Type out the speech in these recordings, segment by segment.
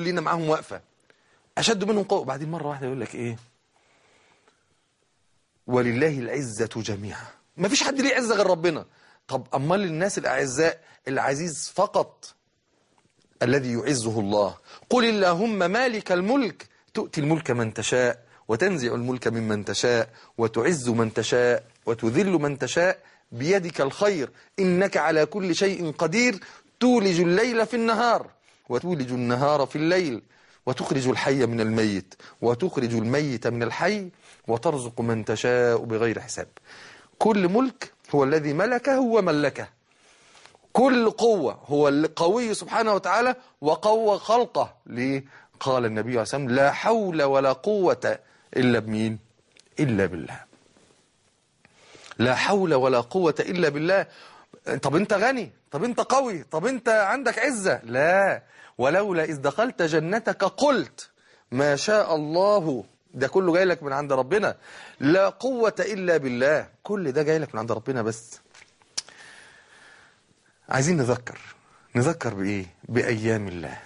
كلنا معاهم واقفة أشد منهم قوة بعدين مرة واحدة يقول لك إيه ولله العزة جميعا ما فيش حد ليه عزة غير ربنا طب أمال الناس الأعزاء العزيز فقط الذي يعزه الله قل اللهم مالك الملك تؤتي الملك من تشاء وتنزع الملك ممن تشاء وتعز من تشاء وتذل من تشاء بيدك الخير إنك على كل شيء قدير تولج الليل في النهار وتولج النهار في الليل وتخرج الحي من الميت وتخرج الميت من الحي وترزق من تشاء بغير حساب كل ملك هو الذي ملكه وملكه كل قوة هو القوي سبحانه وتعالى وقوى خلقه ليه؟ قال النبي عليه الصلاة والسلام لا حول ولا قوة إلا بمين إلا بالله لا حول ولا قوة إلا بالله طب أنت غني طب أنت قوي طب أنت عندك عزة لا ولولا إذ دخلت جنتك قلت ما شاء الله ده كله جاي لك من عند ربنا لا قوة إلا بالله كل ده جاي لك من عند ربنا بس عايزين نذكر نذكر بإيه بأيام الله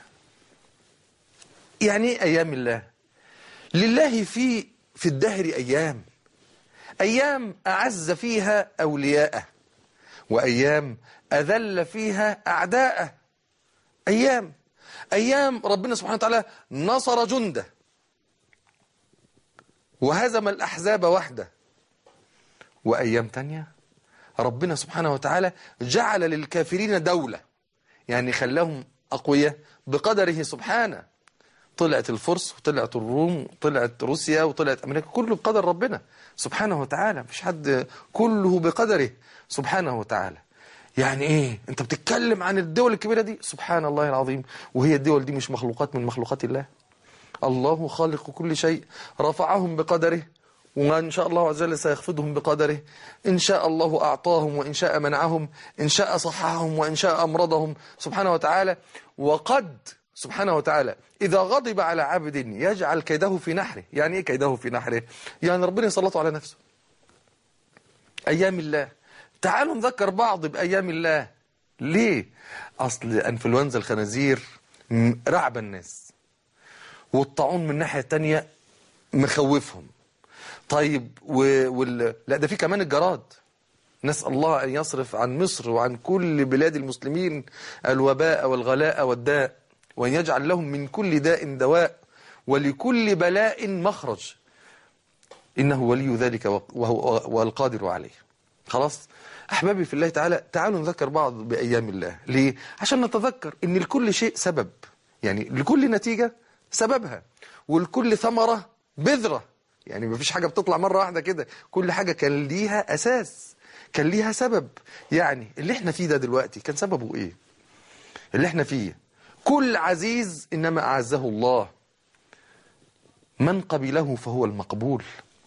يعني إيه أيام الله لله في في الدهر أيام أيام أعز فيها أولياءه وأيام أذل فيها أعداءه أيام أيام ربنا سبحانه وتعالى نصر جنده وهزم الأحزاب وحده وأيام تانية ربنا سبحانه وتعالى جعل للكافرين دولة يعني خلاهم أقوياء بقدره سبحانه طلعت الفرس وطلعت الروم وطلعت روسيا وطلعت أمريكا كله بقدر ربنا سبحانه وتعالى مفيش حد كله بقدره سبحانه وتعالى يعني ايه انت بتتكلم عن الدول الكبيرة دي سبحان الله العظيم وهي الدول دي مش مخلوقات من مخلوقات الله الله خالق كل شيء رفعهم بقدره وإن شاء الله عز وجل سيخفضهم بقدره إن شاء الله أعطاهم وإن شاء منعهم إن شاء صححهم وإن شاء أمرضهم سبحانه وتعالى وقد سبحانه وتعالى إذا غضب على عبد يجعل كيده في نحره يعني إيه كيده في نحره يعني ربنا يسلطه على نفسه أيام الله تعالوا نذكر بعض بأيام الله ليه أصل أنفلونزا الخنازير رعب الناس والطاعون من الناحية التانية مخوفهم طيب و... وال... لا ده في كمان الجراد نسأل الله أن يصرف عن مصر وعن كل بلاد المسلمين الوباء والغلاء والداء وأن يجعل لهم من كل داء دواء ولكل بلاء مخرج إنه ولي ذلك وهو والقادر عليه خلاص أحبابي في الله تعالى تعالوا نذكر بعض بأيام الله ليه؟ عشان نتذكر إن لكل شيء سبب يعني لكل نتيجة سببها ولكل ثمرة بذرة يعني مفيش حاجة بتطلع مرة واحدة كده كل حاجة كان ليها أساس كان ليها سبب يعني اللي احنا فيه ده دلوقتي كان سببه ايه اللي احنا فيه كل عزيز إنما أعزه الله من قبله فهو المقبول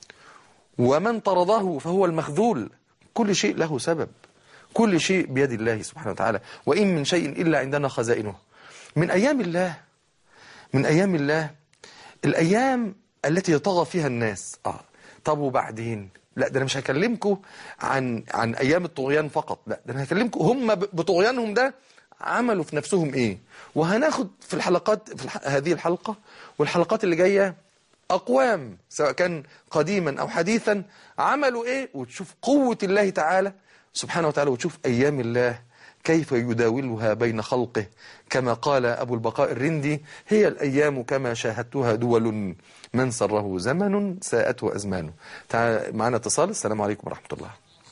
ومن طرده فهو المخذول كل شيء له سبب كل شيء بيد الله سبحانه وتعالى وإن من شيء إلا عندنا خزائنه من أيام الله من أيام الله الأيام التي يطغى فيها الناس آه. طب وبعدين لا ده أنا مش هكلمكم عن عن أيام الطغيان فقط لا ده أنا هكلمكم هم بطغيانهم ده عملوا في نفسهم إيه وهناخد في الحلقات في الح... هذه الحلقة والحلقات اللي جاية أقوام سواء كان قديما أو حديثا عملوا إيه وتشوف قوة الله تعالى سبحانه وتعالى وتشوف أيام الله كيف يداولها بين خلقه كما قال أبو البقاء الرندي هي الأيام كما شاهدتها دول من سره زمن ساءته أزمانه معنا اتصال السلام عليكم ورحمة الله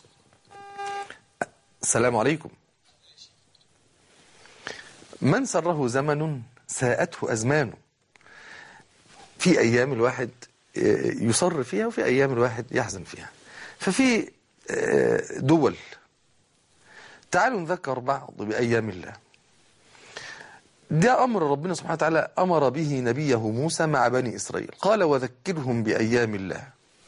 السلام عليكم من سره زمن ساءته أزمانه في أيام الواحد يصر فيها وفي أيام الواحد يحزن فيها ففي دول تعالوا نذكر بعض بأيام الله ده أمر ربنا سبحانه وتعالى أمر به نبيه موسى مع بني إسرائيل قال وذكرهم بأيام الله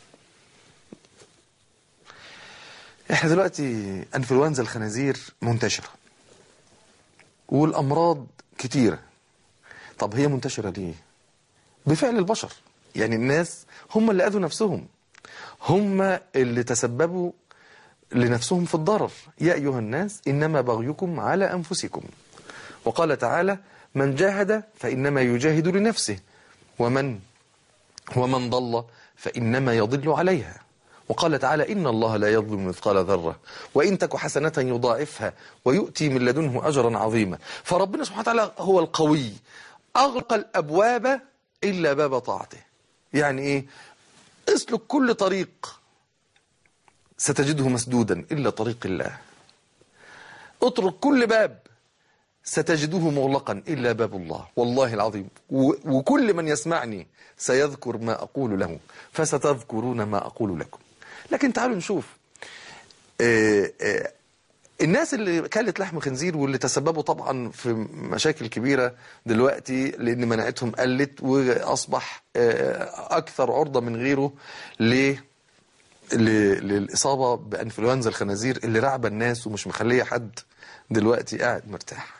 احنا دلوقتي أنفلونزا الخنازير منتشرة والأمراض كتيرة طب هي منتشرة ليه بفعل البشر يعني الناس هم اللي أذوا نفسهم هم اللي تسببوا لنفسهم في الضرر يا أيها الناس إنما بغيكم على أنفسكم وقال تعالى من جاهد فإنما يجاهد لنفسه ومن ومن ضل فإنما يضل عليها وقال تعالى إن الله لا يظلم مثقال ذرة وإن تك حسنة يضاعفها ويؤتي من لدنه أجرا عظيما فربنا سبحانه وتعالى هو القوي أغلق الأبواب إلا باب طاعته يعني إيه اسلك كل طريق ستجده مسدودا إلا طريق الله اترك كل باب ستجده مغلقا إلا باب الله والله العظيم و- وكل من يسمعني سيذكر ما أقول له فستذكرون ما أقول لكم لكن تعالوا نشوف آه، آه، الناس اللي كلت لحم خنزير واللي تسببوا طبعا في مشاكل كبيرة دلوقتي لأن مناعتهم قلت وأصبح آه، أكثر عرضة من غيره ل ل- للإصابة بأنفلونزا الخنازير اللي رعبة الناس ومش مخلية حد دلوقتي قاعد مرتاح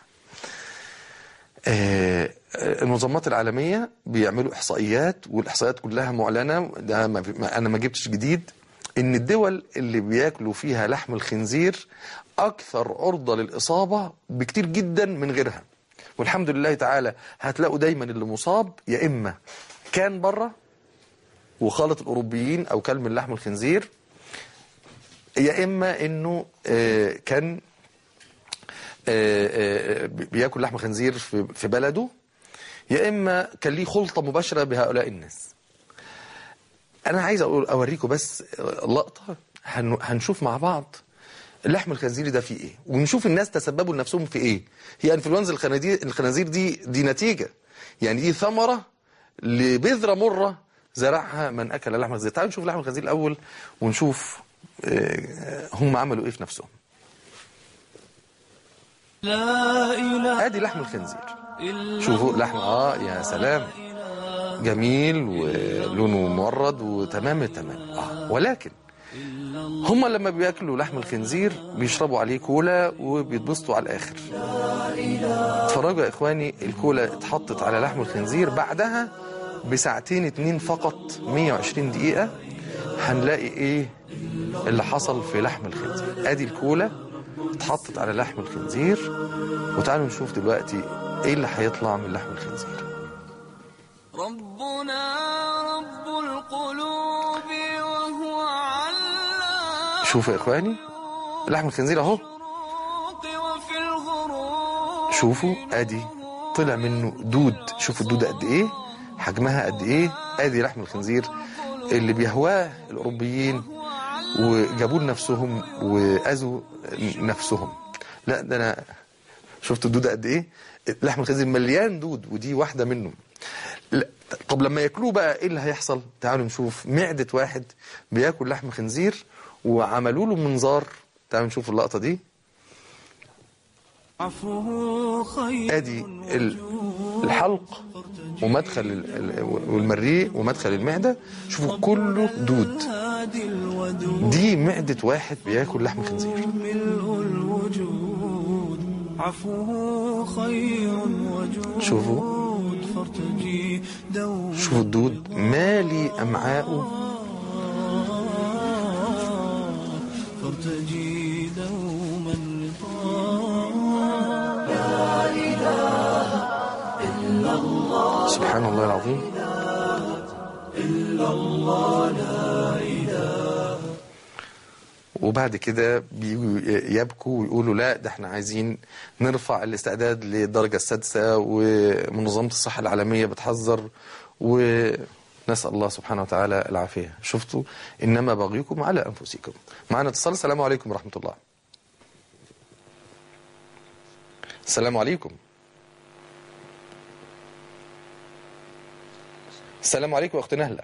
آه، آه، المنظمات العالمية بيعملوا إحصائيات والإحصائيات كلها معلنة ده ما في- ما أنا ما جبتش جديد إن الدول اللي بياكلوا فيها لحم الخنزير أكثر عرضة للإصابة بكتير جدا من غيرها والحمد لله تعالى هتلاقوا دايما اللي مصاب يا إما كان بره وخالط الأوروبيين أو كل من لحم الخنزير يا إما إنه آه، كان آه، آه، بياكل لحم خنزير في في بلده يا اما كان ليه خلطه مباشره بهؤلاء الناس انا عايز اقول اوريكم بس لقطه هن- هنشوف مع بعض اللحم الخنزيري ده فيه ايه ونشوف الناس تسببوا لنفسهم في ايه هي انفلونزا الخنازير الخنازير دي دي نتيجه يعني دي ثمره لبذره مره زرعها من اكل لحم الخنزير تعالوا نشوف لحم الخنزير الاول ونشوف آه، هم عملوا ايه في نفسهم لا إله ادي لحم الخنزير إلا شوفوا لحم اه يا سلام جميل ولونه مورد وتمام التمام اه ولكن هم لما بياكلوا لحم الخنزير بيشربوا عليه كولا وبيتبسطوا على الاخر اتفرجوا يا اخواني الكولا اتحطت على لحم الخنزير بعدها بساعتين اتنين فقط 120 دقيقة هنلاقي ايه اللي حصل في لحم الخنزير ادي الكولا اتحطت على لحم الخنزير وتعالوا نشوف دلوقتي ايه اللي هيطلع من لحم الخنزير ربنا رب القلوب وهو علام شوفوا يا اخواني لحم الخنزير اهو الشروق وفي الغروب شوفوا ادي طلع منه دود شوفوا الدودة قد ايه حجمها قد ايه ادي لحم الخنزير اللي بيهواه الاوروبيين وجابوا لنفسهم واذوا نفسهم لا ده انا شفت الدودة قد ايه لحم الخنزير مليان دود ودي واحدة منهم لا، طب لما ياكلوه بقى ايه اللي هيحصل تعالوا نشوف معدة واحد بياكل لحم خنزير وعملوا له منظار تعالوا نشوف اللقطة دي عفوه خير ادي ال- الحلق ومدخل ال- ال- والمريء ومدخل المعدة شوفوا كله دود هادي الودود دي معدة واحد بياكل لحم خنزير ملء الوجود عفوه خير وجود شوفوا. فارتجي دوما شوفوا الدود مالي أمعاءه فارتجي دوما سبحان الله العظيم وبعد كده بيجوا يبكوا ويقولوا لا ده احنا عايزين نرفع الاستعداد للدرجة السادسة ومنظمة الصحة العالمية بتحذر ونسأل الله سبحانه وتعالى العافية شفتوا إنما بغيكم على أنفسكم معنا اتصال السلام عليكم ورحمة الله السلام عليكم السلام عليكم يا أخت نهلة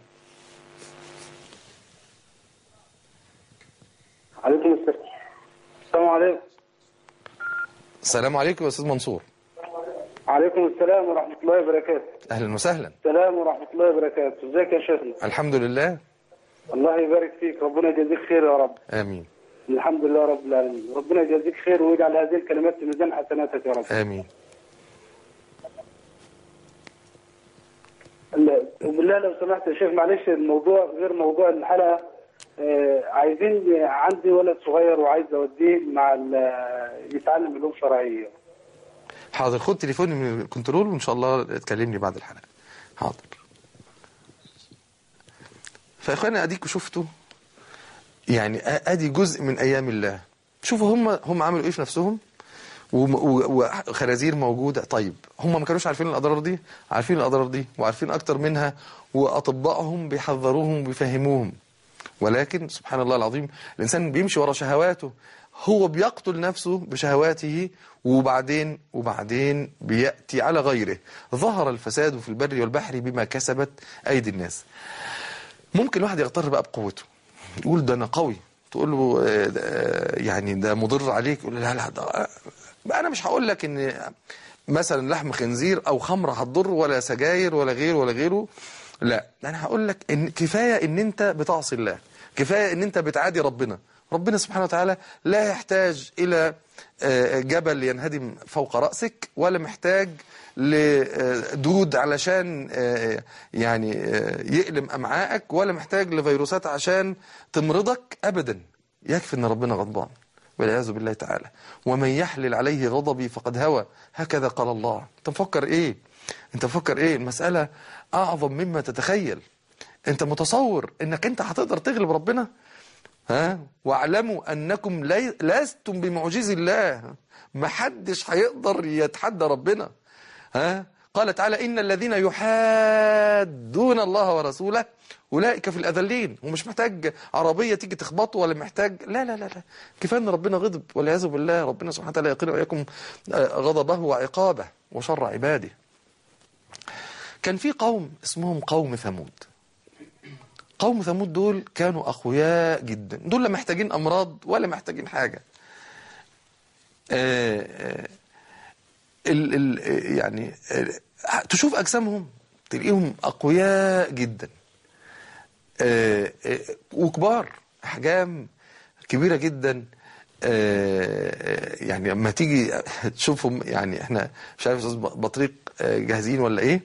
عليكم السلام السلام عليكم السلام عليكم يا أستاذ منصور عليكم السلام ورحمة الله وبركاته أهلا وسهلا السلام ورحمة الله وبركاته ازيك يا شيخنا الحمد لله الله يبارك فيك ربنا يجازيك خير يا رب آمين الحمد لله رب العالمين ربنا يجازيك خير ويجعل هذه الكلمات في ميزان حسناتك يا رب آمين ال- وبالله لو سمحت يا شيخ معلش الموضوع غير موضوع الحلقة آه، عايزين عندي ولد صغير وعايز اوديه مع ال- يتعلم علوم شرعية حاضر خد تليفوني من الكنترول وان شاء الله تكلمني بعد الحلقه حاضر فاخوانا اديكوا شفتوا يعني آ- ادي جزء من ايام الله شوفوا هم هم عملوا ايه في نفسهم وم- و- وخنازير موجوده طيب هم ما كانوش عارفين الاضرار دي عارفين الاضرار دي وعارفين اكتر منها واطبائهم بيحذروهم وبيفهموهم ولكن سبحان الله العظيم الانسان بيمشي ورا شهواته هو بيقتل نفسه بشهواته وبعدين وبعدين بياتي على غيره ظهر الفساد في البر والبحر بما كسبت ايدي الناس ممكن الواحد يغتر بقى بقوته يقول ده انا قوي تقول له آه، ده- آه، يعني ده مضر عليك يقول له لا لا ده آه، انا مش هقول لك ان مثلا لحم خنزير او خمره هتضر ولا سجاير ولا غيره ولا غيره لا انا هقول لك ان كفايه ان انت بتعصي الله كفايه ان انت بتعادي ربنا ربنا سبحانه وتعالى لا يحتاج الى آه، جبل ينهدم فوق راسك ولا محتاج لدود علشان آه، يعني آه، يألم أمعائك ولا محتاج لفيروسات عشان تمرضك أبدا يكفي أن ربنا غضبان والعياذ بالله تعالى ومن يحلل عليه غضبي فقد هوى هكذا قال الله انت مفكر ايه انت مفكر ايه المسألة أعظم مما تتخيل انت متصور انك انت هتقدر تغلب ربنا ها واعلموا انكم لي... لستم بمعجز الله ما حدش هيقدر يتحدى ربنا ها قال تعالى ان الذين يحادون الله ورسوله اولئك في الاذلين ومش محتاج عربيه تيجي تخبطه ولا محتاج لا لا لا لا كفايه ان ربنا غضب والعياذ بالله ربنا سبحانه وتعالى يقين واياكم آه، غضبه وعقابه وشر عباده كان في قوم اسمهم قوم ثمود قوم ثمود دول كانوا أقوياء جدا دول لا محتاجين أمراض ولا محتاجين حاجة آه، آه، ال ال آه، يعني آه، تشوف أجسامهم تلاقيهم أقوياء جدا آه، آه، وكبار أحجام كبيرة جدا آه، آه، يعني لما تيجي تشوفهم يعني احنا مش عارف استاذ بطريق آه، جاهزين ولا ايه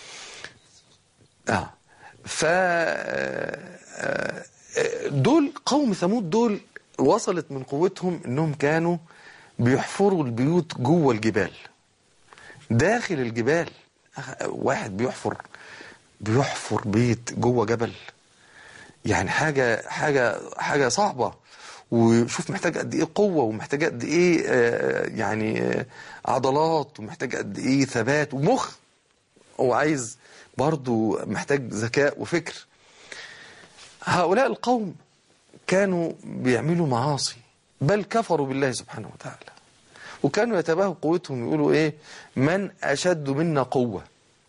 اه ف آه، دول قوم ثمود دول وصلت من قوتهم انهم كانوا بيحفروا البيوت جوه الجبال داخل الجبال أخ- واحد بيحفر بيحفر بيت جوه جبل يعني حاجة حاجة حاجة صعبة وشوف محتاج قد ايه قوة ومحتاج قد ايه آه، يعني آه، عضلات ومحتاج قد ايه ثبات ومخ هو عايز برضو محتاج ذكاء وفكر هؤلاء القوم كانوا بيعملوا معاصي بل كفروا بالله سبحانه وتعالى وكانوا يتباهوا قوتهم يقولوا ايه من اشد منا قوة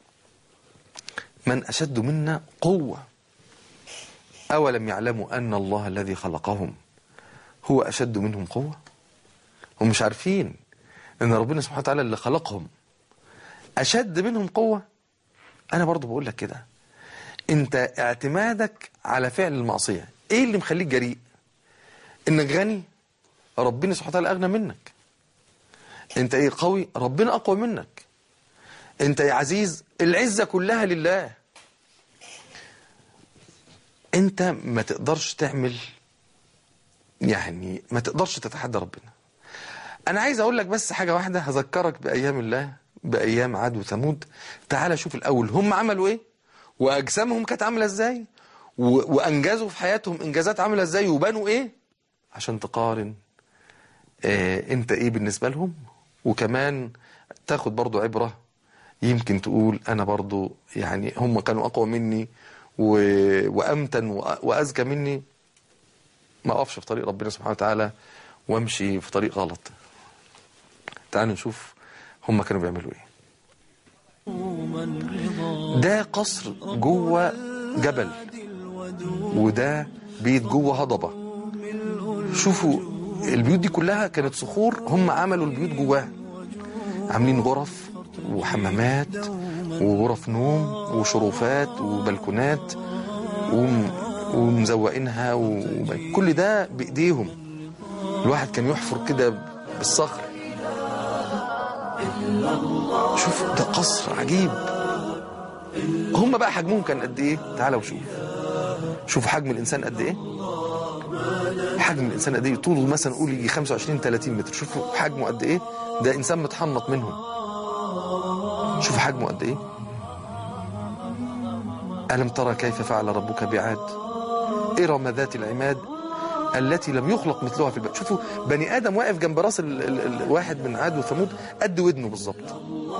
من اشد منا قوة اولم يعلموا ان الله الذي خلقهم هو اشد منهم قوة هم مش عارفين ان ربنا سبحانه وتعالى اللي خلقهم اشد منهم قوة انا برضو بقول لك كده انت اعتمادك على فعل المعصية ايه اللي مخليك جريء انك غني ربنا سبحانه وتعالى اغنى منك انت ايه قوي ربنا اقوى منك انت يا عزيز العزة كلها لله انت ما تقدرش تعمل يعني ما تقدرش تتحدى ربنا انا عايز اقول لك بس حاجة واحدة هذكرك بايام الله بايام عاد وثمود تعال شوف الاول هم عملوا ايه واجسامهم كانت عامله ازاي و- وانجزوا في حياتهم انجازات عامله ازاي وبنوا ايه عشان تقارن آه انت ايه بالنسبه لهم وكمان تاخد برضو عبره يمكن تقول انا برضو يعني هم كانوا اقوى مني و... وامتن وأ- واذكى مني ما اقفش في طريق ربنا سبحانه وتعالى وامشي في طريق غلط تعالوا نشوف هم كانوا بيعملوا ايه ده قصر جوه جبل وده بيت جوه هضبة شوفوا البيوت دي كلها كانت صخور هم عملوا البيوت جواها عاملين غرف وحمامات وغرف نوم وشرفات وبلكونات وم- ومزوقينها وكل ده بإيديهم الواحد كان يحفر كده بالصخر شوف ده قصر عجيب هم بقى حجمهم كان قد ايه تعالوا وشوف شوف حجم الانسان قد ايه حجم الانسان قد ايه طوله مثلا قول يجي 25 30 متر شوفوا حجمه قد ايه ده انسان متحنط منهم شوف حجمه قد ايه ألم ترى كيف فعل ربك بعاد إرم ذات العماد التي لم يخلق مثلها في البلد شوفوا بني آدم واقف جنب راس ال- ال- الواحد من عاد وثمود قد ودنه بالظبط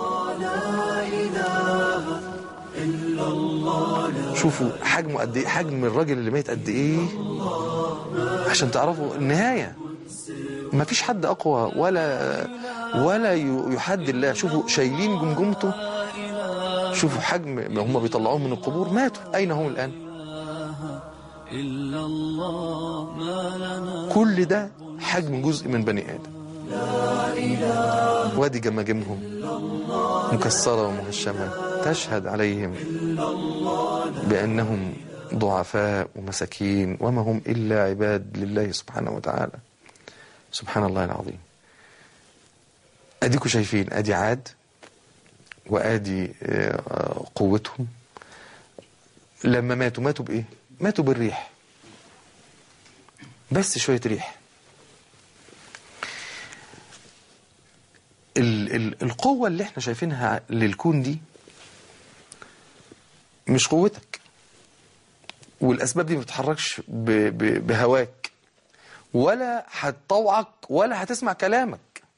شوفوا حجمه قد ايه حجم الراجل اللي ميت قد ايه عشان تعرفوا النهايه ما فيش حد اقوى ولا ولا ي- يحد الله شوفوا شايلين جمجمته شوفوا حجم ما هم بيطلعوهم من القبور ماتوا اين هم الان إلا الله ما لنا كل ده حجم جزء من بني ادم وادي جماجمهم مكسره ومهشمه تشهد عليهم بانهم ضعفاء ومساكين وما هم الا عباد لله سبحانه وتعالى سبحان الله العظيم اديكوا شايفين ادي عاد وادي آه، قوتهم لما ماتوا ماتوا بايه ماتوا بالريح بس شويه ريح ال ال القوة اللي احنا شايفينها للكون دي مش قوتك والأسباب دي ما بتتحركش ب ب بهواك ولا هتطوعك ولا هتسمع كلامك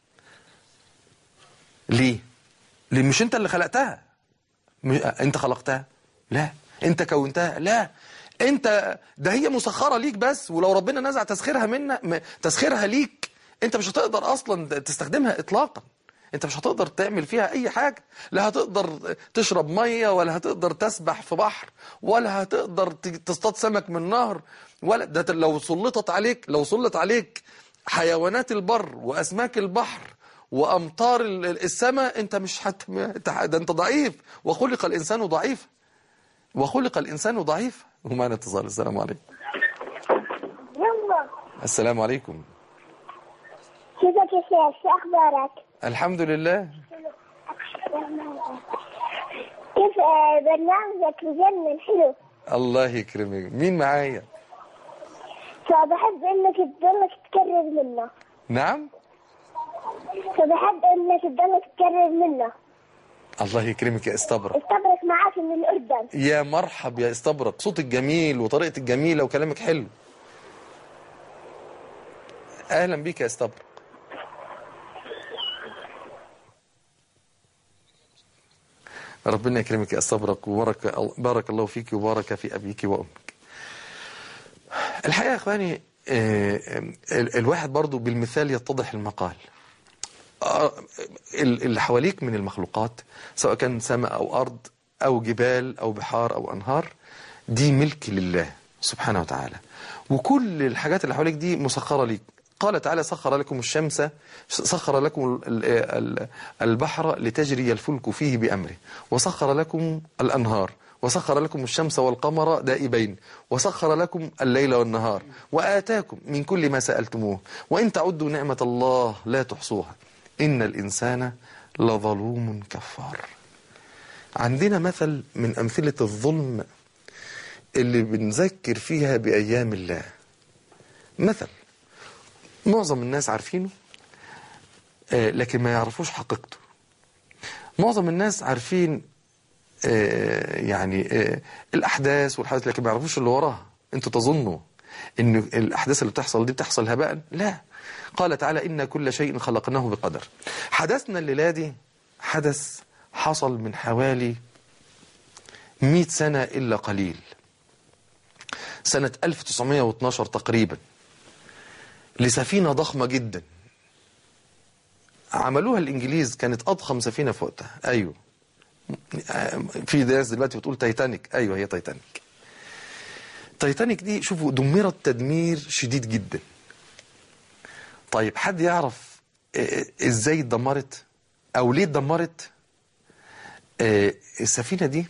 ليه؟ ليه مش انت اللي خلقتها م- انت خلقتها لا انت كونتها لا انت ده هي مسخره ليك بس ولو ربنا نزع تسخيرها منا م- تسخيرها ليك انت مش هتقدر اصلا تستخدمها اطلاقا انت مش هتقدر تعمل فيها اي حاجه لا هتقدر تشرب ميه ولا هتقدر تسبح في بحر ولا هتقدر ت- تصطاد سمك من نهر ولا ده لو سلطت عليك لو سلط عليك حيوانات البر واسماك البحر وامطار ال- السماء انت مش حت... ده انت ضعيف وخلق الانسان ضعيفا وخلق الانسان ضعيفا ومعنا اتصال السلام عليكم يلا السلام عليكم كيفك يا شيخ شو اخبارك؟ الحمد لله كيف آه، برنامجك بجنن حلو الله يكرمك مين معايا فبحب انك تضلك تكرر منه نعم فبحب انك تضلك تكرر منه الله يكرمك يا استبرق استبرك معاك من الاردن يا مرحب يا استبرق صوتك جميل وطريقتك جميلة وكلامك حلو اهلا بيك يا استبرق ربنا يكرمك يا استبرق وبارك بارك الله فيك وبارك في ابيك وامك الحقيقه يا اخواني آه، ال- الواحد برضو بالمثال يتضح المقال آه، ال- اللي حواليك من المخلوقات سواء كان سماء أو أرض أو جبال أو بحار أو أنهار دي ملك لله سبحانه وتعالى وكل الحاجات اللي حواليك دي مسخرة ليك قال تعالى سخر لكم الشمس سخر لكم ال- ال- البحر لتجري الفلك فيه بأمره وسخر لكم الأنهار وسخر لكم الشمس والقمر دائبين وسخر لكم الليل والنهار وآتاكم من كل ما سألتموه وإن تعدوا نعمة الله لا تحصوها إن الإنسان لظلوم كفار عندنا مثل من أمثلة الظلم اللي بنذكر فيها بأيام الله مثل معظم الناس عارفينه آه، لكن ما يعرفوش حقيقته معظم الناس عارفين آه، يعني آه، الأحداث والحدث لكن ما يعرفوش اللي وراها انتوا تظنوا ان الأحداث اللي بتحصل دي بتحصل هباء لا قال تعالى إن كل شيء خلقناه بقدر حدثنا الليلة دي حدث حصل من حوالي 100 سنة إلا قليل سنة 1912 تقريبا لسفينة ضخمة جدا عملوها الإنجليز كانت أضخم سفينة في وقتها أيوه في ناس دلوقتي بتقول تايتانيك أيوه هي تايتانيك تايتانيك دي شوفوا دمرت تدمير شديد جدا طيب حد يعرف آه، ازاي اتدمرت او ليه اتدمرت آه، السفينة دي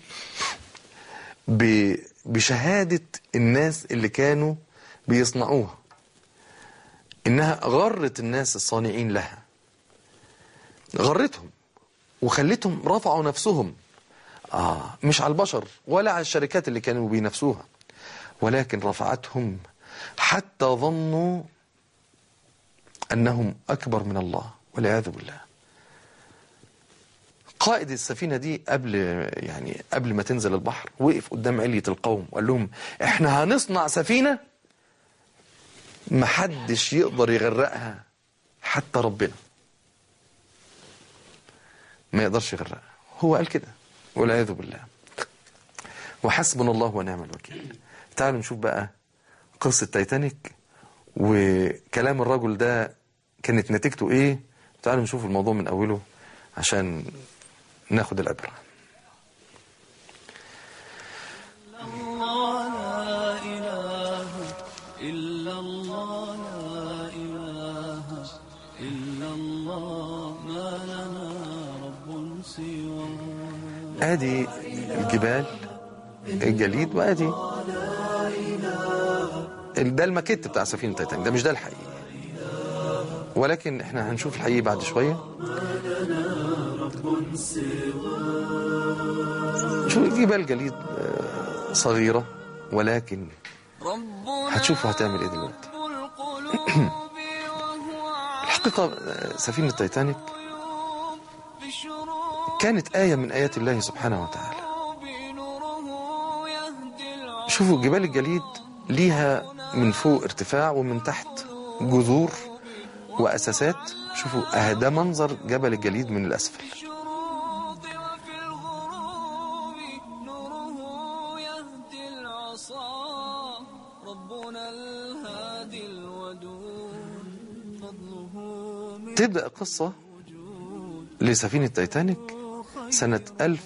ب- بشهادة الناس اللي كانوا بيصنعوها انها غرت الناس الصانعين لها غرتهم وخلتهم رفعوا نفسهم آه مش على البشر ولا على الشركات اللي كانوا بينافسوها ولكن رفعتهم حتى ظنوا أنهم أكبر من الله والعياذ بالله قائد السفينة دي قبل يعني قبل ما تنزل البحر وقف قدام علية القوم وقال لهم احنا هنصنع سفينة محدش يقدر يغرقها حتى ربنا ما يقدرش يغرقها هو قال كده والعياذ بالله وحسبنا الله ونعم الوكيل تعالوا نشوف بقى قصة تايتانيك وكلام الرجل ده كانت نتيجته ايه تعالوا نشوف الموضوع من اوله عشان ناخد العبرة الله لا إله إلا الله لا إله إلا الله ما لنا رب سواه ادي الجبال الجليد وادي ده الماكيت بتاع سفينة تايتانيك ده مش ده الحقيقي ولكن احنا هنشوف الحقيقي بعد شوية شوف جبال جليد آه، صغيرة ولكن ربنا هتشوفوا هتعمل ايه دلوقتي رب القلوب وهو الحقيقة آه، سفينة تايتانيك عالم بشروق كانت آية من آيات الله سبحانه وتعالى بنوره يهدي العالم شوفوا جبال الجليد ليها من فوق ارتفاع ومن تحت جذور وأساسات شوفوا ده منظر جبل الجليد من الأسفل الشروق وفي الغروب نوره يهدي العصا ربنا الهادي الودود فضله من تبدأ القصة لسفينة تايتانيك سنة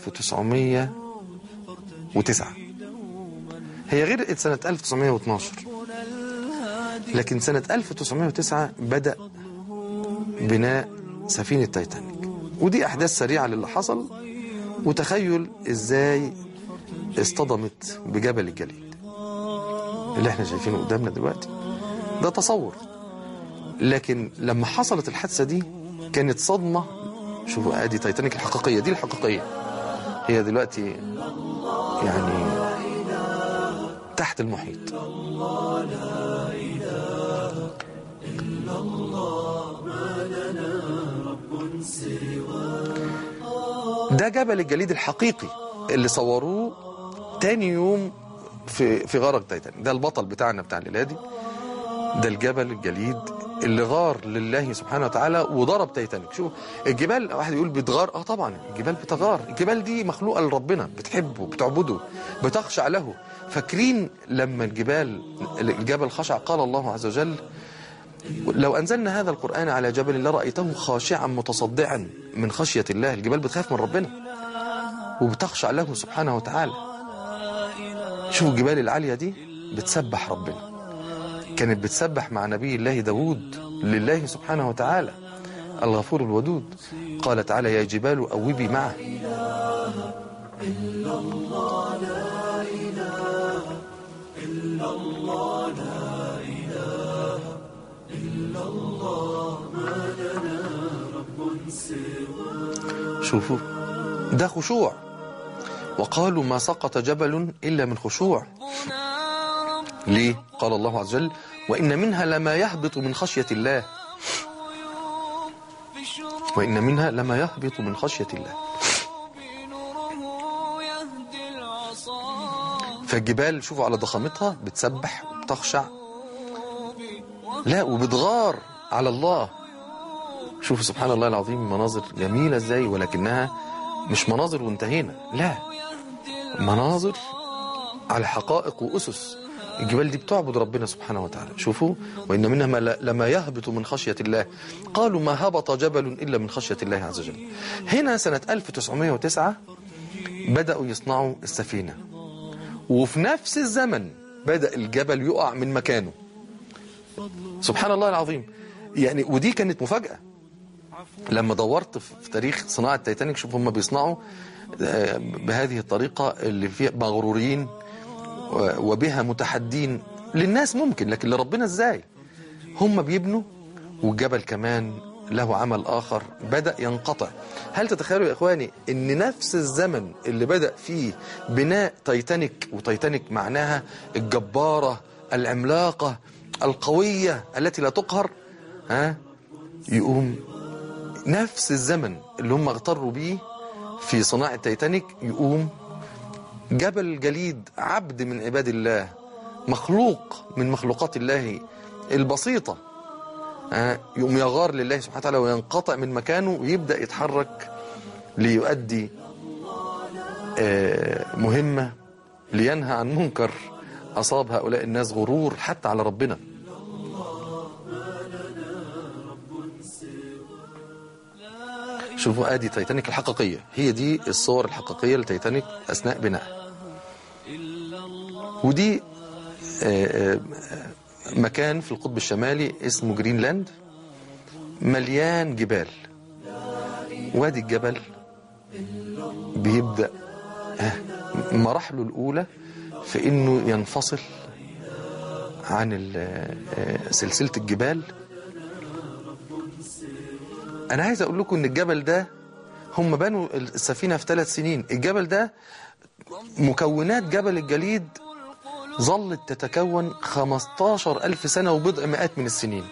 1909 هي غرقت سنة 1912 لكن سنة 1909 بدأ بناء سفينة تايتانيك ودي أحداث سريعة للي حصل وتخيل إزاي اصطدمت بجبل الجليد اللي احنا شايفينه قدامنا دلوقتي ده تصور لكن لما حصلت الحادثة دي كانت صدمة شوفوا ادي تايتانيك الحقيقية دي الحقيقية هي دلوقتي يعني تحت المحيط ده جبل الجليد الحقيقي اللي صوروه تاني يوم في في غرق تايتانيك ده البطل بتاعنا بتاع الليله دي ده الجبل الجليد اللي غار لله سبحانه وتعالى وضرب تايتانيك شوف الجبال واحد يقول بتغار اه طبعا الجبال بتغار الجبال دي مخلوقه لربنا بتحبه بتعبده بتخشع له فاكرين لما الجبال الجبل خشع قال الله عز وجل لو أنزلنا هذا القرآن على جبل لرأيته خاشعا متصدعا من خشية الله الجبال بتخاف من ربنا وبتخشع له سبحانه وتعالى شوفوا الجبال العالية دي بتسبح ربنا كانت بتسبح مع نبي الله داود لله سبحانه وتعالى الغفور الودود قال تعالى يا جبال أوبي معه شوفوا ده خشوع وقالوا ما سقط جبل إلا من خشوع ليه؟ قال الله عز وجل وإن منها لما يهبط من خشية الله وإن منها لما يهبط من خشية الله بنوره يهدي العصا فالجبال شوفوا على ضخامتها بتسبح وبتخشع لا وبتغار على الله شوفوا سبحان الله العظيم مناظر جميلة ازاي ولكنها مش مناظر وانتهينا لا مناظر على حقائق وأسس الجبال دي بتعبد ربنا سبحانه وتعالى شوفوا وإن منها ما لا- لما يهبط من خشية الله قالوا ما هبط جبل إلا من خشية الله عز وجل هنا سنة 1909 بدأوا يصنعوا السفينة وفي نفس الزمن بدأ الجبل يقع من مكانه سبحان الله العظيم يعني ودي كانت مفاجأة لما دورت في في تاريخ صناعة تايتانيك شوف هم بيصنعوا آه، بهذه الطريقة اللي فيها مغرورين و- وبها متحدين للناس ممكن لكن لربنا ازاي هم بيبنوا والجبل كمان له عمل آخر بدأ ينقطع هل تتخيلوا يا إخواني أن نفس الزمن اللي بدأ فيه بناء تايتانيك وتايتانيك معناها الجبارة العملاقة القوية التي لا تقهر ها يقوم نفس الزمن اللي هم اغتروا بيه في صناعة تايتانيك يقوم جبل جليد عبد من عباد الله مخلوق من مخلوقات الله البسيطة آه، يقوم يغار لله سبحانه وتعالى وينقطع من مكانه ويبدأ يتحرك ليؤدي آه، مهمة لينهى عن منكر أصاب هؤلاء الناس غرور حتى على ربنا شوفوا ادي تايتانيك الحقيقيه هي دي الصور الحقيقيه لتايتانيك اثناء بنائها ودي آه، آه، مكان في القطب الشمالي اسمه جرينلاند مليان جبال وادي الجبل بيبدا آه، مراحله الاولى في انه ينفصل عن ال- آه، سلسله الجبال انا عايز اقول لكم ان الجبل ده هم بنوا السفينه في ثلاث سنين الجبل ده مكونات جبل الجليد ظلت تتكون 15 ألف سنة وبضع مئات من السنين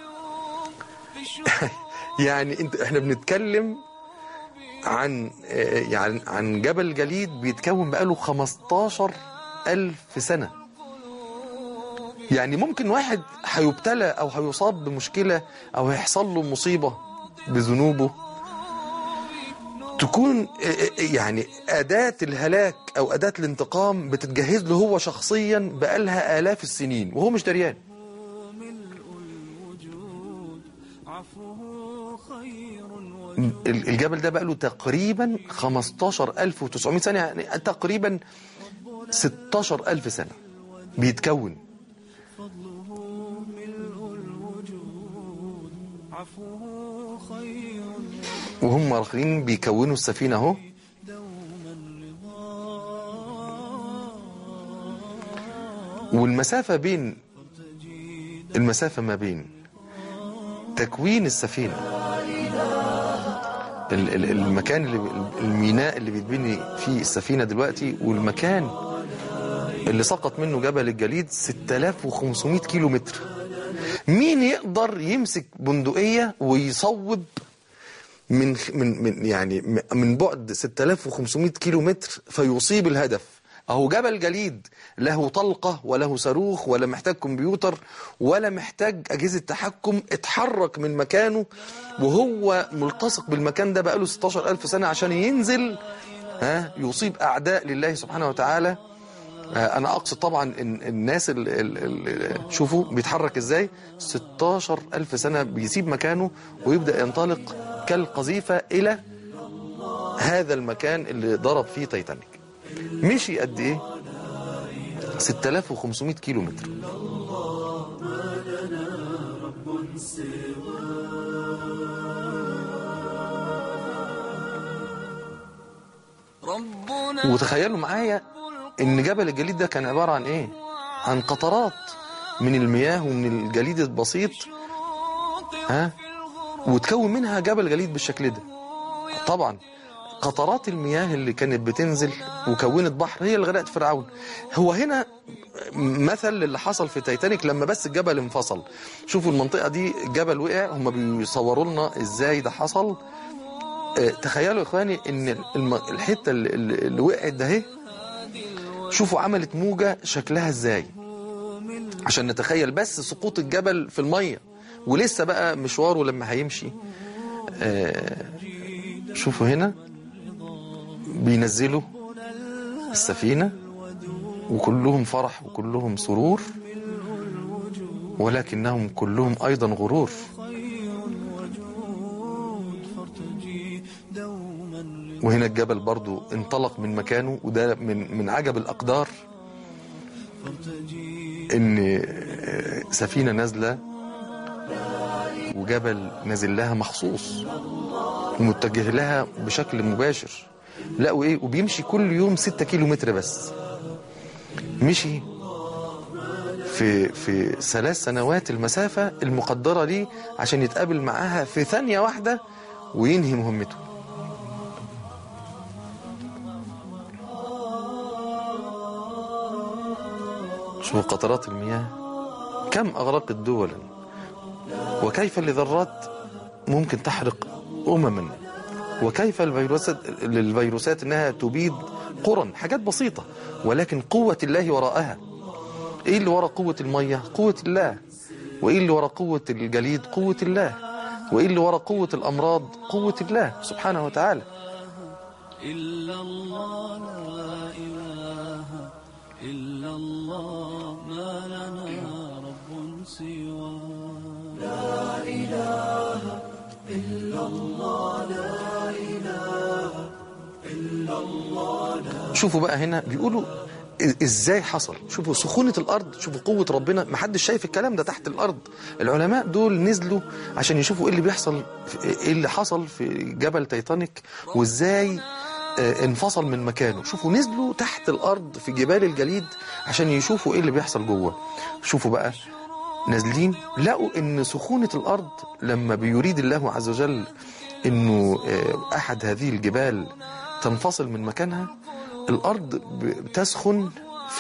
يعني انت احنا بنتكلم عن آه، يعني عن جبل جليد بيتكون بقاله 15 ألف سنة يعني ممكن واحد هيبتلى أو هيصاب بمشكلة أو هيحصل له مصيبة بذنوبه تكون آه، آه، يعني أداة الهلاك أو أداة الانتقام بتتجهز له هو شخصيا بقالها آلاف السنين وهو مش دريان عفوه خير ال- الجبل ده بقاله تقريبا 15900 سنة يعني تقريبا 16000 سنة بيتكون عفوه خير وهم رايحين بيكونوا السفينة اهو والمسافة بين المسافة ما بين تكوين السفينة ال- ال- المكان اللي الميناء اللي بيتبني فيه السفينة دلوقتي والمكان اللي سقط منه جبل الجليد 6500 كيلو متر مين يقدر يمسك بندقية ويصوب من من من يعني من بعد 6500 كيلو متر فيصيب الهدف اهو جبل جليد له طلقة وله صاروخ ولا محتاج كمبيوتر ولا محتاج أجهزة تحكم اتحرك من مكانه وهو ملتصق بالمكان ده بقاله 16 ألف سنة عشان ينزل ها يصيب أعداء لله سبحانه وتعالى آه، أنا أقصد طبعا إن الناس اللي شوفوا بيتحرك إزاي 16 ألف سنة بيسيب مكانه ويبدأ ينطلق كالقذيفة إلى هذا المكان اللي ضرب فيه تايتانيك مشي قد إيه 6500 كيلو متر ربنا وتخيلوا معايا ان جبل الجليد ده كان عبارة عن ايه عن قطرات من المياه ومن الجليد البسيط ها وتكون منها جبل جليد بالشكل ده طبعا قطرات المياه اللي كانت بتنزل وكونت بحر هي اللي غرقت فرعون هو هنا مثل اللي حصل في تايتانيك لما بس الجبل انفصل شوفوا المنطقة دي الجبل وقع هم بيصوروا لنا ازاي ده حصل آه، تخيلوا يا اخواني ان الم- الحته اللي, اللي اللي وقعت ده اهي شوفوا عملت موجه شكلها ازاي عشان نتخيل بس سقوط الجبل في الميه ولسه بقى مشواره لما هيمشي آه، شوفوا هنا بينزلوا السفينه وكلهم فرح وكلهم سرور ولكنهم كلهم ايضا غرور وهنا الجبل برضو انطلق من مكانه وده من من عجب الأقدار إن سفينة نازلة وجبل نازل لها مخصوص ومتجه لها بشكل مباشر لا وإيه وبيمشي كل يوم ستة كيلو متر بس مشي في في ثلاث سنوات المسافة المقدرة ليه عشان يتقابل معاها في ثانية واحدة وينهي مهمته شوفوا قطرات المياه كم أغرقت دولا وكيف لذرات ممكن تحرق أمما وكيف الفيروسات للفيروسات انها تبيد قرى حاجات بسيطة ولكن قوة الله وراءها ايه اللي ورا قوة المية قوة الله وايه اللي ورا قوة الجليد قوة الله وايه اللي ورا قوة الامراض قوة الله سبحانه وتعالى إلا الله لا إله إلا الله ما لنا رب سواه شوفوا بقى هنا بيقولوا إ- ازاي حصل شوفوا سخونة الارض شوفوا قوة ربنا محدش شايف الكلام ده تحت الارض العلماء دول نزلوا عشان يشوفوا ايه اللي بيحصل في- ايه اللي حصل في جبل تيتانيك وازاي آه، انفصل من مكانه شوفوا نزلوا تحت الارض في جبال الجليد عشان يشوفوا ايه اللي بيحصل جوه شوفوا بقى نازلين لقوا ان سخونة الارض لما بيريد الله عز وجل انه آه، احد هذه الجبال تنفصل من مكانها الارض ب- بتسخن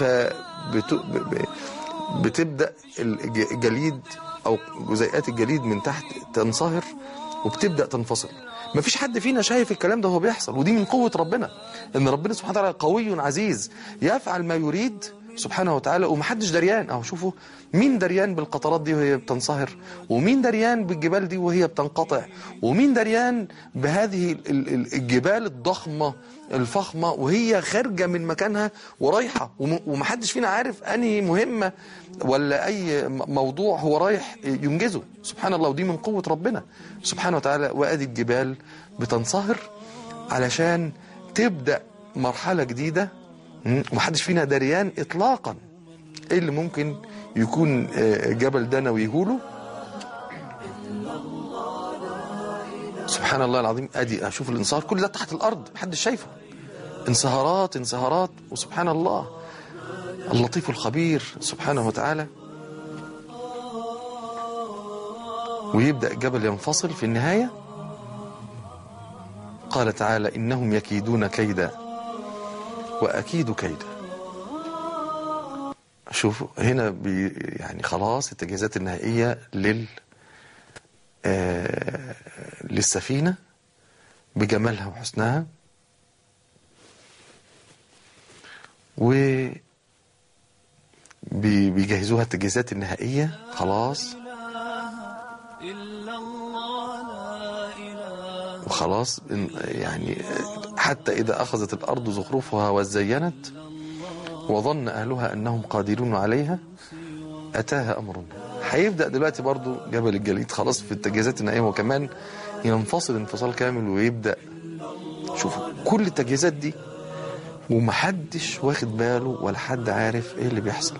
فبتبدا الجليد او جزيئات الجليد من تحت تنصهر وبتبدا تنفصل مفيش حد فينا شايف الكلام ده هو بيحصل ودي من قوة ربنا ان ربنا سبحانه وتعالى قوي عزيز يفعل ما يريد سبحانه وتعالى ومحدش دريان اهو شوفوا مين دريان بالقطرات دي وهي بتنصهر ومين دريان بالجبال دي وهي بتنقطع ومين دريان بهذه ال- ال- الجبال الضخمة الفخمة وهي خارجة من مكانها ورايحة وم- ومحدش فينا عارف أنهي مهمة ولا أي م- موضوع هو رايح ينجزه سبحان الله ودي من قوة ربنا سبحانه وتعالى وأدي الجبال بتنصهر علشان تبدأ مرحلة جديدة مم، ومحدش فينا دريان إطلاقا إيه اللي ممكن يكون آه، جبل ده ناويهوله سبحان الله العظيم ادي اشوف الانصهار كل ده تحت الارض محدش شايفه انصهارات انصهارات وسبحان الله اللطيف الخبير سبحانه وتعالى ويبدأ الجبل ينفصل في النهاية قال تعالى إنهم يكيدون كيدا وأكيد كيدا شوفوا هنا بي يعني خلاص التجهيزات النهائية لل آه للسفينة بجمالها وحسنها و بي- بيجهزوها التجهيزات النهائية خلاص إلا الله لا إله وخلاص إن- يعني حتى إذا أخذت الأرض زخرفها وزينت وظن أهلها أنهم قادرون عليها أتاها أمرنا هيبدأ دلوقتي برضو جبل الجليد خلاص في التجهيزات النهائية وكمان ينفصل انفصال كامل ويبدأ شوفوا كل التجهيزات دي ومحدش واخد باله ولا حد عارف ايه اللي بيحصل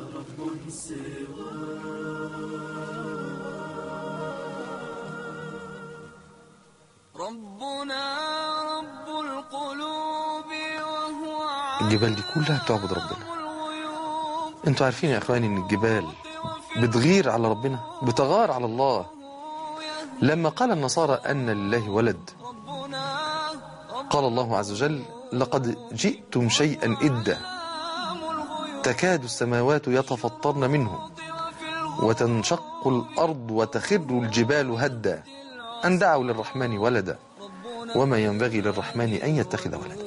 ربنا رب القلوب وهو الجبال دي كلها بتعبد ربنا عالم الغيوب انتوا عارفين يا اخواني ان الجبال بتغير على ربنا بتغار على الله لما قال النصارى ان لله ولد ربنا قال الله عز وجل لقد جئتم شيئا إدا تكاد السماوات يتفطرن منه وتنشق الأرض وتخر الجبال هدا أن دعوا للرحمن ولدا وما ينبغي للرحمن أن يتخذ ولدا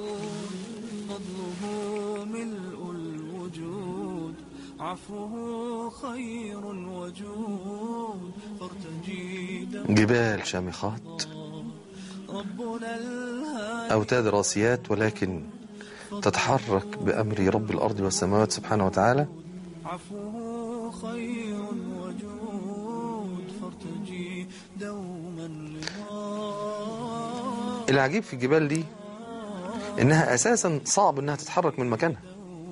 فضله ملء الوجود عفوه خير وجود فارتجي دم جبال شامخات ربنا الهادي أوتاد راسيات ولكن تتحرك بأمر رب الأرض والسماوات سبحانه وتعالى عفوه خير وجود فارتجي دوما لله العجيب في الجبال دي إنها أساسا صعب إنها تتحرك من مكانها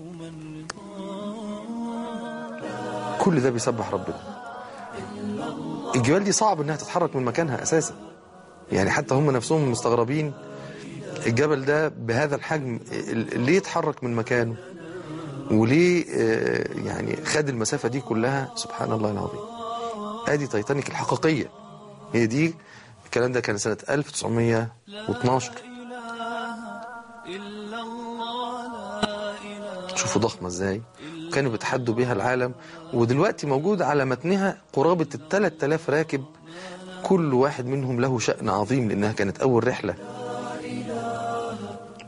كل ده بيسبح ربنا الجبال دي صعب إنها تتحرك من مكانها أساسا يعني حتى هم نفسهم مستغربين الجبل ده بهذا الحجم ال- ليه اتحرك من مكانه وليه آه، يعني خد المسافة دي كلها سبحان الله العظيم ادي تايتانيك الحقيقية هي دي الكلام ده كان سنة 1912 إلا الله لا إله شوفوا ضخمة ازاي كانوا بيتحدوا بيها العالم ودلوقتي موجود على متنها قرابة ال 3000 راكب كل واحد منهم له شأن عظيم لأنها كانت أول رحلة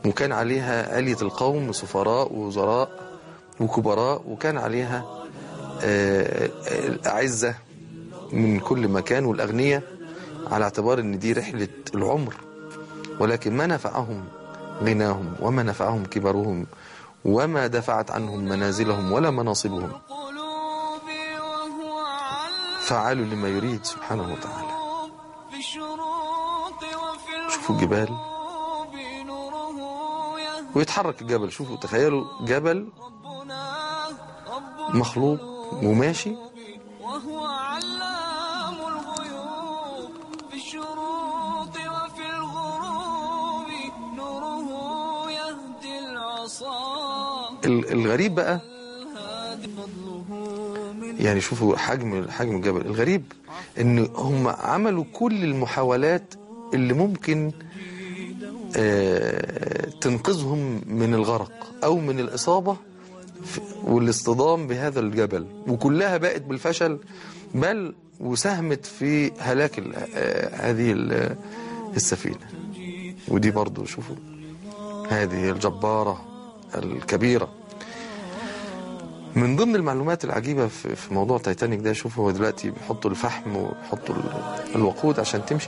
وكان عليها علية القوم سفراء ووزراء وكبراء وكان عليها آه، الأعزة من كل مكان والأغنياء على اعتبار ان دي رحلة العمر ولكن ما نفعهم غناهم وما نفعهم كبرهم وما دفعت عنهم منازلهم ولا مناصبهم قلوبي وهو علام فعال لما يريد سبحانه وتعالى في الشروق وفي شوفوا الجبال الغروب نوره يهدي ويتحرك الجبل شوفوا تخيلوا جبل ربنا رب مخلوق وماشي وهو علام الغيوب في الشروق وفي الغروب نوره يهدي العصا ال- الغريب بقى الهادي فضله من يعني شوفوا حجم حجم الجبل الغريب ان هم عملوا كل المحاولات اللي ممكن آه، تنقذهم من الغرق او من الاصابه في- والاصطدام بهذا الجبل وكلها بقت بالفشل بل وساهمت في هلاك ال- آه، هذه ال- السفينه ودي برضو شوفوا هذه الجباره الكبيره من ضمن المعلومات العجيبة في في موضوع تايتانيك ده شوفوا هو دلوقتي بيحطوا الفحم ويحطوا ال- الوقود عشان تمشي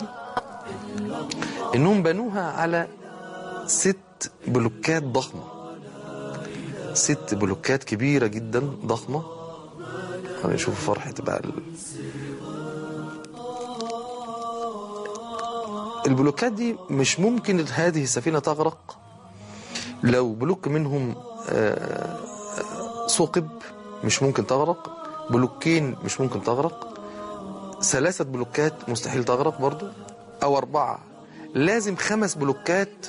انهم بنوها على ست بلوكات ضخمة ست بلوكات كبيرة جدا ضخمة نشوف فرحة بقى ال... البلوكات دي مش ممكن هذه السفينة تغرق لو بلوك منهم آه، ثقب مش ممكن تغرق بلوكين مش ممكن تغرق ثلاثة بلوكات مستحيل تغرق برضو أو أربعة لازم خمس بلوكات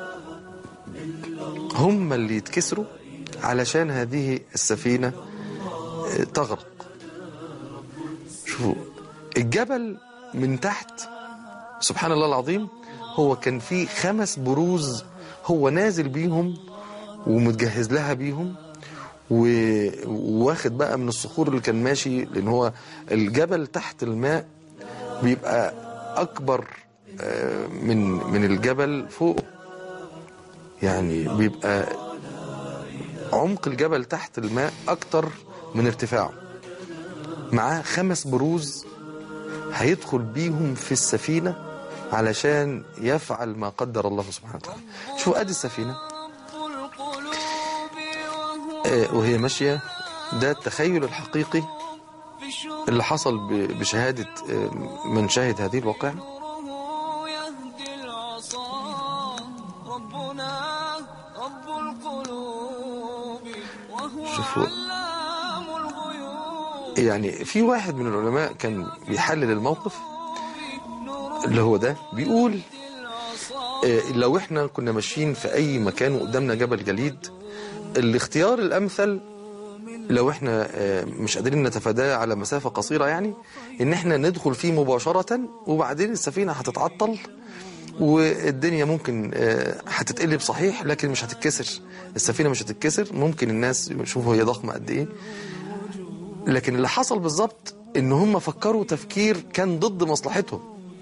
هم اللي يتكسروا علشان هذه السفينة آه، تغرق شوفوا الجبل من تحت سبحان الله العظيم هو كان فيه خمس بروز هو نازل بيهم ومتجهز لها بيهم و- وواخد بقى من الصخور اللي كان ماشي لان هو الجبل تحت الماء بيبقى اكبر آه، من من الجبل فوقه يعني بيبقى عمق الجبل تحت الماء اكتر من ارتفاعه معاه خمس بروز هيدخل بيهم في السفينة علشان يفعل ما قدر الله سبحانه وتعالى شوفوا ادي السفينة رب القلوب وهو آه، وهي ماشية ده التخيل الحقيقي في الشروق اللي حصل ب- بشهادة آه، من شاهد هذه الواقعة نوره يهدي العصا ربنا رب القلوب وهو شوفوا. علام الغيوب يعني في واحد من العلماء كان بيحلل الموقف نوره اللي هو ده بيقول العصا آه، لو احنا كنا ماشيين في اي مكان وقدامنا جبل جليد الاختيار الامثل لو احنا آه، مش قادرين نتفاداه على مسافة قصيرة يعني ان احنا ندخل فيه مباشرة وبعدين السفينة هتتعطل والدنيا ممكن آه، هتتقلب صحيح لكن مش هتتكسر السفينة مش هتتكسر ممكن الناس يشوفوا هي ضخمة قد ايه لكن اللي حصل بالظبط ان هم فكروا تفكير كان ضد مصلحتهم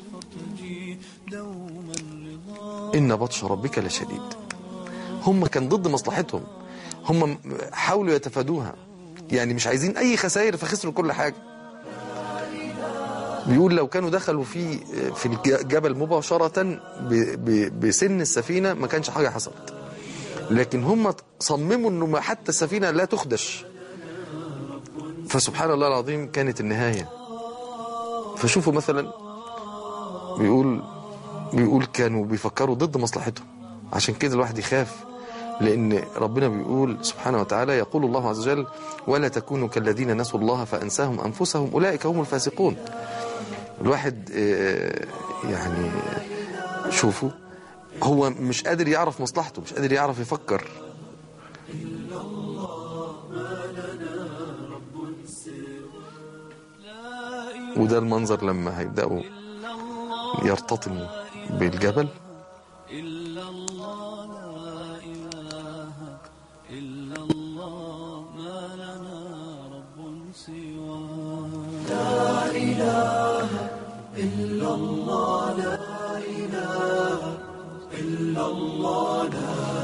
ان بطش ربك لشديد هم كان ضد مصلحتهم هم حاولوا يتفادوها يعني مش عايزين اي خسائر فخسروا كل حاجه بيقول لو كانوا دخلوا في في الجبل مباشره ب- ب- بسن السفينه ما كانش حاجه حصلت لكن هم صمموا انه ما حتى السفينه لا تخدش فسبحان الله العظيم كانت النهايه فشوفوا مثلا بيقول بيقول كانوا بيفكروا ضد مصلحتهم عشان كده الواحد يخاف لأن ربنا بيقول سبحانه وتعالى يقول الله عز وجل ولا تكونوا كالذين نسوا الله فأنساهم أنفسهم أولئك هم الفاسقون الواحد آه، يعني شوفوا هو مش قادر يعرف مصلحته مش قادر يعرف يفكر وده المنظر لما هيبدأوا يرتطموا بالجبل إلا الله لا إله إلا الله ما لنا رب سواه إلا الله لا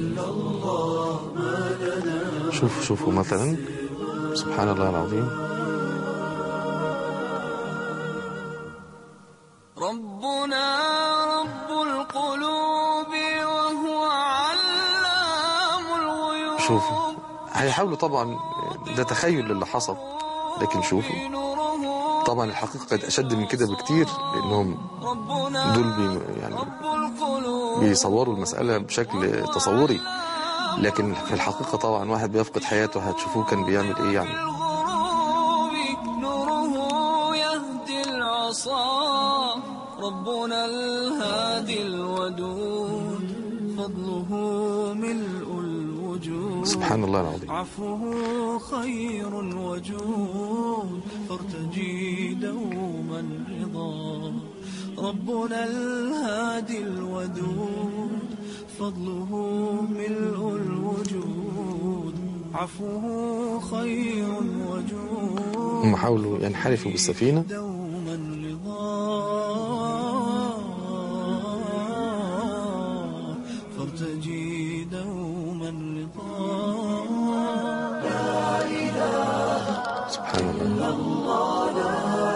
شوفوا شوفوا مثلا سبحان الله العظيم ربنا رب القلوب وهو علام الغيوب شوفوا هيحاولوا طبعا ده تخيل للي حصل لكن شوفوا نوره طبعا الحقيقة قد أشد من كده بكتير لأنهم ربنا دول بي يعني رب القلوب بيصوروا المسألة بشكل تصوري لكن في الحقيقة طبعا واحد بيفقد حياته هتشوفوه كان بيعمل ايه يعني الغروب نوره يهدي العصا ربنا الهادي الودود فضله ملء الوجود سبحان الله العظيم عفوه خير وجود فارتجي دوما رضا ربنا الهادي الودود فضله ملء الوجود عفوه خير وجود هم حاولوا ينحرفوا بالسفينة دوما رضا فارتجي دوما رضا سبحان الله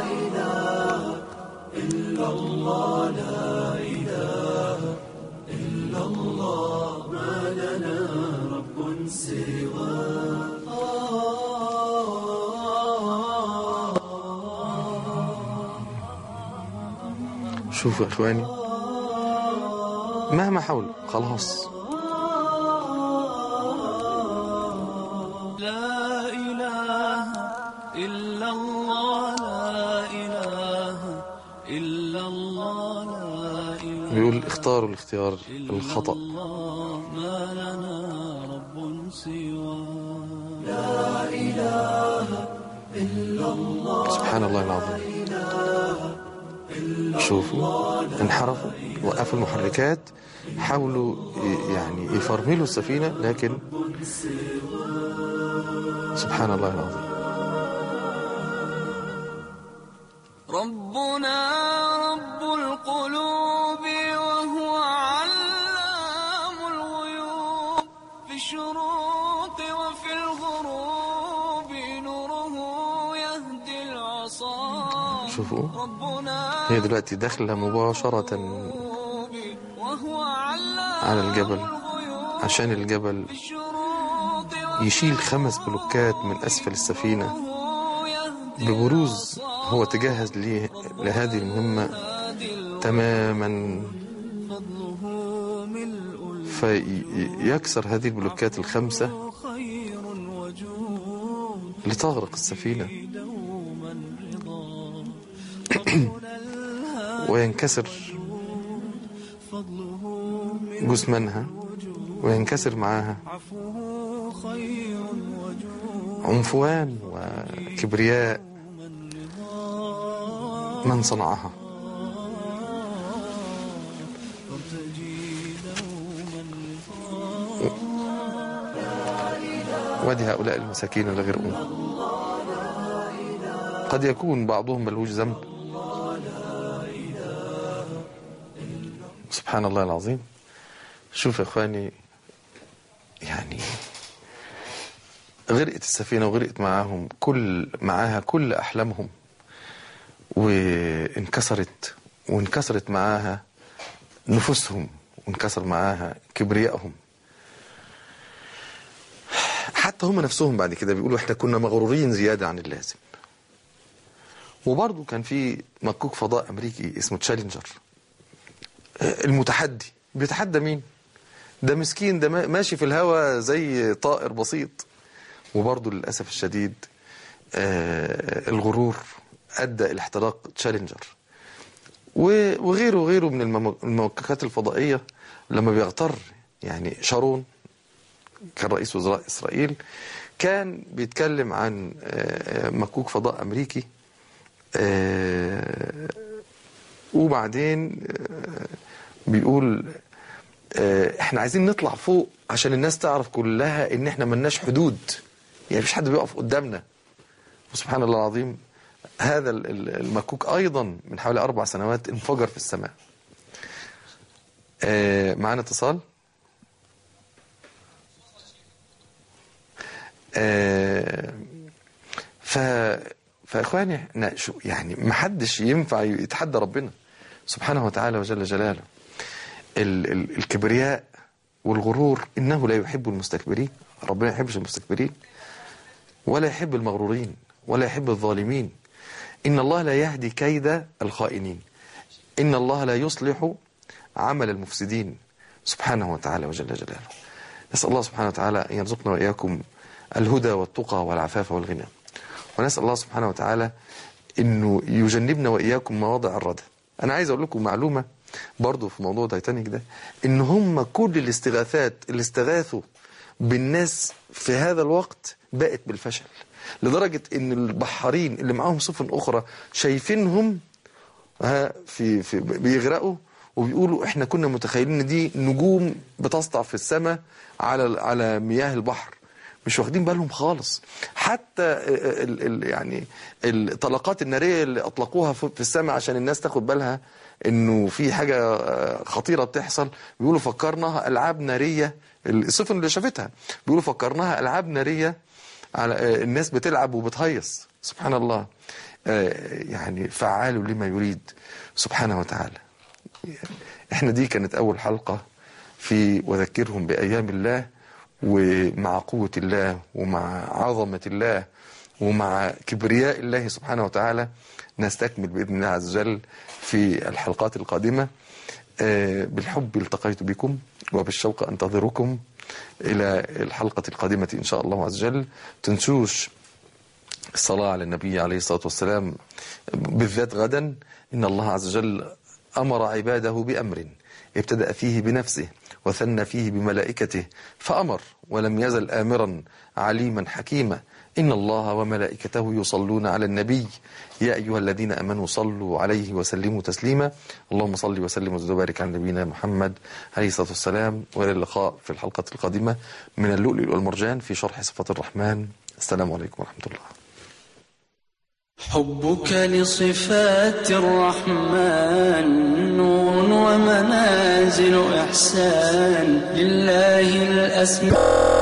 شوفوا يا اخواني مهما حاولوا خلاص لا إله إلا الله لا إله إلا الله لا إله بيقول اختاروا الاختيار الخطأ الله ما لنا رب سوى سبحان الله العظيم شوفوا انحرفوا وقفوا المحركات حاولوا ي- يعني يفرملوا السفينة لكن سبحان الله العظيم ربنا رب القلوب وهو علام الغيوب في الشروق وفي الغروب نوره يهدي العصا شوفوا ربنا هي دلوقتي داخلة مباشرة وهو علام على الجبل الغيوب عشان الجبل في الشروق يشيل خمس بلوكات من أسفل السفينة وهو يهدي ببروز هو تجهز ليه لهذه المهمة تماما فضله ملء فيكسر هذه البلوكات الخمسة خير وجود لتغرق السفينة دوما رضا ربنا الهادي وينكسر فضله من جثمانها وينكسر معاها عفوه خير وجود عنفوان وكبرياء من صنعها فارتجي دوما رضا وادي هؤلاء المساكين اللي غرقوا قد يكون بعضهم ملهوش ذنب سبحان الله العظيم شوف يا اخواني يعني غرقت السفينة وغرقت معاهم كل معاها كل أحلامهم وانكسرت وانكسرت معاها نفوسهم وانكسر معاها كبريائهم حتى هم نفسهم بعد كده بيقولوا احنا كنا مغرورين زيادة عن اللازم وبرضه كان في مكوك فضاء أمريكي اسمه تشالنجر المتحدي بيتحدى مين ده مسكين ده ما- ماشي في الهواء زي طائر بسيط وبرضه للأسف الشديد آه، الغرور أدى إلى احتراق تشالنجر و- وغيره وغيره من المم- الموككات الفضائية لما بيغتر يعني شارون كان رئيس وزراء إسرائيل كان بيتكلم عن آه، مكوك فضاء أمريكي آه، وبعدين آه، بيقول آه، احنا عايزين نطلع فوق عشان الناس تعرف كلها ان احنا ملناش حدود يعني مفيش حد بيقف قدامنا وسبحان الله العظيم هذا ال- ال- المكوك ايضا من حوالي اربع سنوات انفجر في السماء آه، معانا اتصال آه، ف فاخواني احنا شو يعني ما حدش ينفع يتحدى ربنا سبحانه وتعالى وجل جلاله ال ال الكبرياء والغرور انه لا يحب المستكبرين ربنا ما يحبش المستكبرين ولا يحب المغرورين ولا يحب الظالمين ان الله لا يهدي كيد الخائنين ان الله لا يصلح عمل المفسدين سبحانه وتعالى وجل جلاله نسال الله سبحانه وتعالى ان يرزقنا واياكم الهدى والتقى والعفاف والغنى ونسال الله سبحانه وتعالى انه يجنبنا واياكم مواضع الردى انا عايز اقول لكم معلومه برضو في موضوع تايتانيك ده ان هم كل الاستغاثات اللي استغاثوا بالناس في هذا الوقت بقت بالفشل لدرجة ان البحارين اللي معاهم سفن اخرى شايفينهم ها في, في بيغرقوا وبيقولوا احنا كنا متخيلين ان دي نجوم بتسطع في السماء على على مياه البحر مش واخدين بالهم خالص حتى ال ال يعني الطلقات الناريه اللي اطلقوها في في السماء عشان الناس تاخد بالها انه في حاجه آه، خطيره بتحصل بيقولوا فكرناها العاب ناريه السفن اللي شافتها بيقولوا فكرناها العاب ناريه على آه، الناس بتلعب وبتهيص سبحان الله آه، يعني فعال لما يريد سبحانه وتعالى احنا دي كانت اول حلقة في وذكرهم بأيام الله ومع قوة الله ومع عظمة الله ومع كبرياء الله سبحانه وتعالى نستكمل بإذن الله عز وجل في الحلقات القادمة آه، بالحب التقيت بكم وبالشوق أنتظركم إلى الحلقة القادمة إن شاء الله عز وجل تنسوش الصلاة على النبي عليه الصلاة والسلام بالذات غدا إن الله عز وجل أمر عباده بأمر ابتدأ فيه بنفسه وثنى فيه بملائكته فأمر ولم يزل آمرا عليما حكيما إن الله وملائكته يصلون على النبي يا أيها الذين أمنوا صلوا عليه وسلموا تسليما اللهم صل وسلم وزد وبارك على نبينا محمد عليه الصلاة والسلام وإلى اللقاء في الحلقة القادمة من اللؤلؤ والمرجان في شرح صفات الرحمن السلام عليكم ورحمة الله حبك لصفات الرحمن نور ومنازل إحسان لله الأسماء